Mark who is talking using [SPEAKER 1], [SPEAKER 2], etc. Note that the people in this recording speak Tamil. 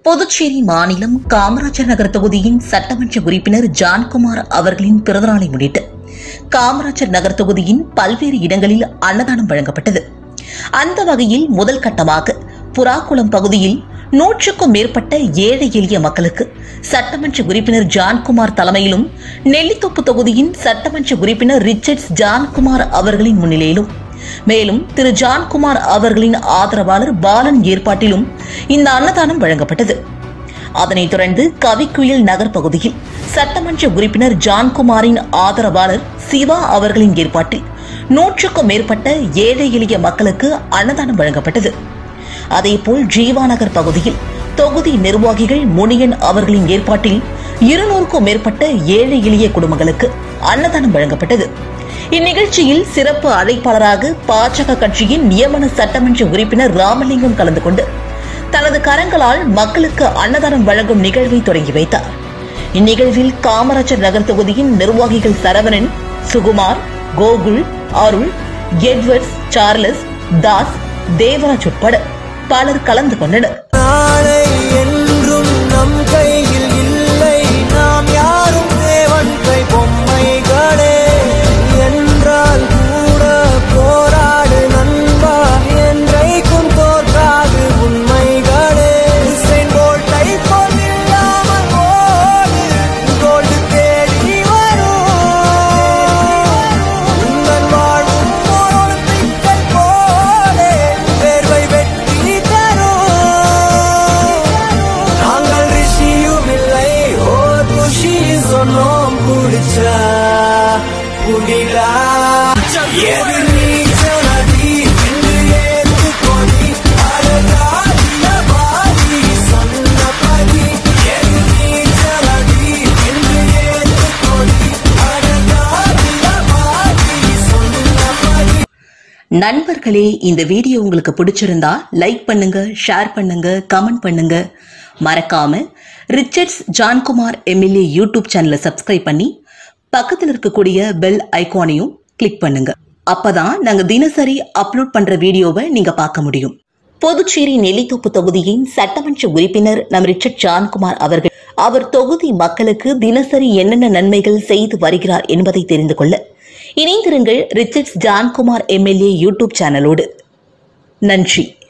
[SPEAKER 1] புதுச்சேரி மாநிலம் காமராஜர் நகர் தொகுதியின் சட்டமன்ற உறுப்பினர் ஜான்குமார் அவர்களின் பிறந்தநாளை முன்னிட்டு காமராஜர் நகர் தொகுதியின் பல்வேறு இடங்களில் அன்னதானம் வழங்கப்பட்டது அந்த வகையில் முதல் கட்டமாக புறாக்குளம் பகுதியில் நூற்றுக்கும் மேற்பட்ட ஏழை எளிய மக்களுக்கு சட்டமன்ற உறுப்பினர் ஜான்குமார் தலைமையிலும் நெல்லித்தோப்பு தொகுதியின் சட்டமன்ற உறுப்பினர் ரிச்சர்ட்ஸ் ஜான்குமார் அவர்களின் முன்னிலையிலும் மேலும் திரு ஜான்குமார் அவர்களின் ஆதரவாளர் பாலன் ஏற்பாட்டிலும் இந்த அன்னதானம் வழங்கப்பட்டது அதனைத் தொடர்ந்து கவிக்குயில் நகர் பகுதியில் சட்டமன்ற உறுப்பினர் ஜான்குமாரின் ஆதரவாளர் சிவா அவர்களின் ஏற்பாட்டில் நூற்றுக்கும் மேற்பட்ட ஏழை எளிய மக்களுக்கு அன்னதானம் வழங்கப்பட்டது அதேபோல் ஜீவா நகர் பகுதியில் தொகுதி நிர்வாகிகள் முனியன் அவர்களின் ஏற்பாட்டில் இருநூறுக்கும் மேற்பட்ட ஏழை எளிய குடும்பங்களுக்கு அன்னதானம் வழங்கப்பட்டது இந்நிகழ்ச்சியில் சிறப்பு அழைப்பாளராக பாஜக கட்சியின் நியமன சட்டமன்ற உறுப்பினர் ராமலிங்கம் கலந்து கொண்டு தனது கரங்களால் மக்களுக்கு அன்னதானம் வழங்கும் நிகழ்வை தொடங்கி வைத்தார் இந்நிகழ்வில் காமராஜர் நகர் தொகுதியின் நிர்வாகிகள் சரவணன் சுகுமார் கோகுல் அருள் எட்வர்ட்ஸ் சார்லஸ் தாஸ் தேவராஜ் உட்பட பலர் கலந்து கொண்டனர்
[SPEAKER 2] நாளை என்றும் நம் கையில் இல்லை நாம் யாரும் தேவன் கை பொம்மைகளே என்றால் கூட போராடு நண்பா என்றைக்கும் தோற்காது உண்மைகளே உசேன் போல்ட்டை போல் இல்லாமல் ஓடு கோல்டு தேடி வரும் உங்கள் வாழும் ஓர் ஒலிம்பிக்கை போலே வேர்வை வெற்றி தரும் நாங்கள் ரிஷியும் இல்லை ஓ குஷி சொன்னோம் குடிச்சா குடிடா எது நீச்சல் நதி என்று ஏற்றுக்கொடி அழகாதிய பாதி சொன்னபடி எது நீச்சல் நதி என்று ஏற்றுக்கொடி அழகாதிய பாதி சொன்னபடி
[SPEAKER 1] நண்பர்களே இந்த வீடியோ உங்களுக்கு பிடிச்சிருந்தா லைக் பண்ணுங்க ஷேர் பண்ணுங்க கமெண்ட் பண்ணுங்க மறக்காம ரிச்சர்ட்ஸ் ஜான்குமார் எம்எல்ஏ யூடியூப் சேனலை சப்ஸ்கிரைப் பண்ணி பக்கத்தில் இருக்கக்கூடிய பெல் ஐகானையும் கிளிக் பண்ணுங்க அப்பதான் நாங்க தினசரி அப்லோட் பண்ற வீடியோவை நீங்க பார்க்க முடியும் புதுச்சேரி நெல்லித்தோப்பு தொகுதியின் சட்டமன்ற உறுப்பினர் நம் ரிச்சர்ட் ஜான்குமார் அவர்கள் அவர் தொகுதி மக்களுக்கு தினசரி என்னென்ன நன்மைகள் செய்து வருகிறார் என்பதை தெரிந்து கொள்ள இணைந்திருங்கள் ரிச்சர்ட்ஸ் ஜான்குமார் எம்எல்ஏ யூடியூப் சேனலோடு நன்றி